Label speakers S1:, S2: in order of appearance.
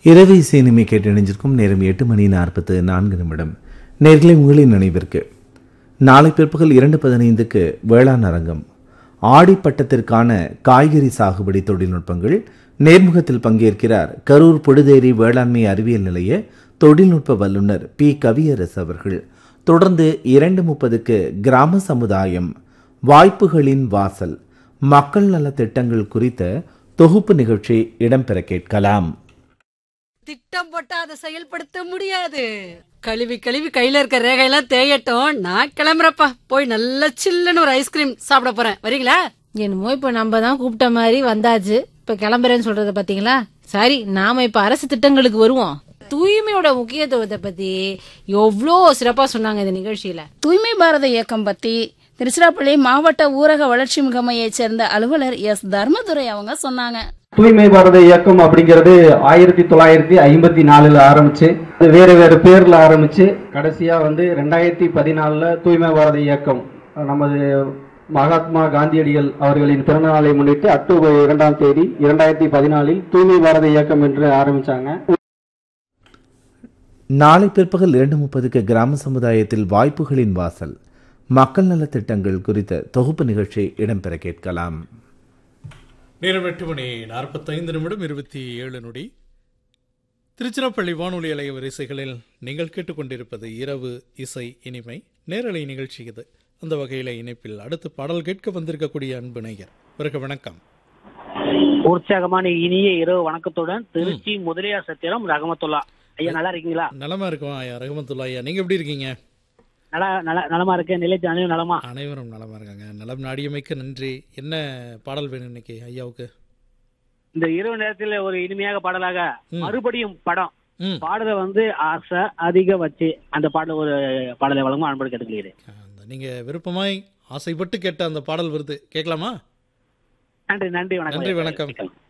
S1: இரவு இசை இனிமை கேட்டு இணைஞ்சிருக்கும் நேரம் எட்டு மணி நாற்பத்து நான்கு நிமிடம் நேர்களை உங்களின் நினைவிற்கு நாளை பிற்பகல் இரண்டு பதினைந்துக்கு வேளாண் அரங்கம் ஆடி பட்டத்திற்கான காய்கறி சாகுபடி தொழில்நுட்பங்கள் நேர்முகத்தில் பங்கேற்கிறார் கரூர் பொடுதேரி வேளாண்மை அறிவியல் நிலைய தொழில்நுட்ப வல்லுநர் பி கவியரசு அவர்கள் தொடர்ந்து இரண்டு முப்பதுக்கு கிராம சமுதாயம் வாய்ப்புகளின் வாசல் மக்கள் நல திட்டங்கள் குறித்த தொகுப்பு நிகழ்ச்சி இடம்பெற கேட்கலாம்
S2: திட்டம் போட்டா அதை செயல்படுத்த முடியாது கழுவி கழுவி கையில இருக்க ரேகையெல்லாம் தேயட்டும் நான் கிளம்புறப்பா போய் நல்ல சில்லுன்னு ஒரு ஐஸ்கிரீம் சாப்பிட போறேன் வரீங்களா
S3: என்னமோ இப்ப நம்ம தான் கூப்பிட்ட மாதிரி வந்தாச்சு இப்ப கிளம்புறேன்னு சொல்றத பாத்தீங்களா சரி நாம இப்ப அரசு திட்டங்களுக்கு வருவோம் தூய்மையோட முக்கியத்துவத்தை பத்தி எவ்வளோ சிறப்பா சொன்னாங்க இந்த நிகழ்ச்சியில
S4: தூய்மை பாரத இயக்கம் பத்தி திருச்சிராப்பள்ளி மாவட்ட ஊரக வளர்ச்சி முகமையைச் சேர்ந்த அலுவலர் எஸ் தர்மதுரை அவங்க சொன்னாங்க
S5: தூய்மை பாரத இயக்கம் அப்படிங்கிறது ஆயிரத்தி தொள்ளாயிரத்தி ஐம்பத்தி நாலுல ஆரம்பிச்சு அது வேற வேற பேர்ல ஆரம்பிச்சு கடைசியா வந்து ரெண்டாயிரத்தி பதினாலுல தூய்மை பாரத இயக்கம் நமது மகாத்மா காந்தியடிகள் அவர்களின் பிறந்தநாளை முன்னிட்டு அக்டோபர் இரண்டாம் தேதி இரண்டாயிரத்தி பதினாலில் தூய்மை பாரத இயக்கம் என்று ஆரம்பிச்சாங்க
S1: நாளை பிற்பகல் இரண்டு முப்பதுக்கு கிராம சமுதாயத்தில் வாய்ப்புகளின் வாசல் மக்கள் நல திட்டங்கள் குறித்த தொகுப்பு நிகழ்ச்சி இடம்பெற கேட்கலாம்
S6: நேரம் எட்டு மணி நாற்பத்தைந்து நிமிடம் இருபத்தி ஏழு நொடி திருச்சிராப்பள்ளி வானொலி அலைய வரிசைகளில் நீங்கள் கேட்டுக்கொண்டிருப்பது இரவு இசை இனிமை நேரலை நிகழ்ச்சி இது அந்த வகையில் இணைப்பில் அடுத்து பாடல் கேட்க வந்திருக்கக்கூடிய அன்பு நேயர் பிறகு வணக்கம்
S7: உற்சாகமான இனிய இரவு வணக்கத்துடன் திருச்சி முதலியார் சத்திரம் ரகமத்துல்லா ஐயா நல்லா இருக்கீங்களா
S6: நலமா இருக்கும் ஐயா ரஹமத்துல்லா ஐயா நீங்க எப்படி இருக்கீங்க
S7: நல்லா நல்லா நலமா இருக்கேன் நிலைத்து அனைவரும் நலமா
S6: அனைவரும் நலமா இருக்காங்க நலம் நாடியமைக்கு நன்றி என்ன பாடல் வேணும் இன்னைக்கு ஐயாவுக்கு
S7: இந்த இரவு நேரத்தில் ஒரு இனிமையாக பாடலாக
S6: ம்.
S7: மறுபடியும் படம்
S6: ம்
S7: பாடலை வந்து ஆசை அதிக வச்சு அந்த பாடல ஒரு பாடலை வழங்கும் அன்பு கேட்டுக்கிறேன்
S6: அந்த நீங்க விருப்பமாய் ஆசைப்பட்டு கேட்ட அந்த பாடல் வருது கேட்கலாமா
S7: நன்றி நன்றி வணக்கம்
S6: நன்றி
S7: ஐயா.
S6: வணக்கம்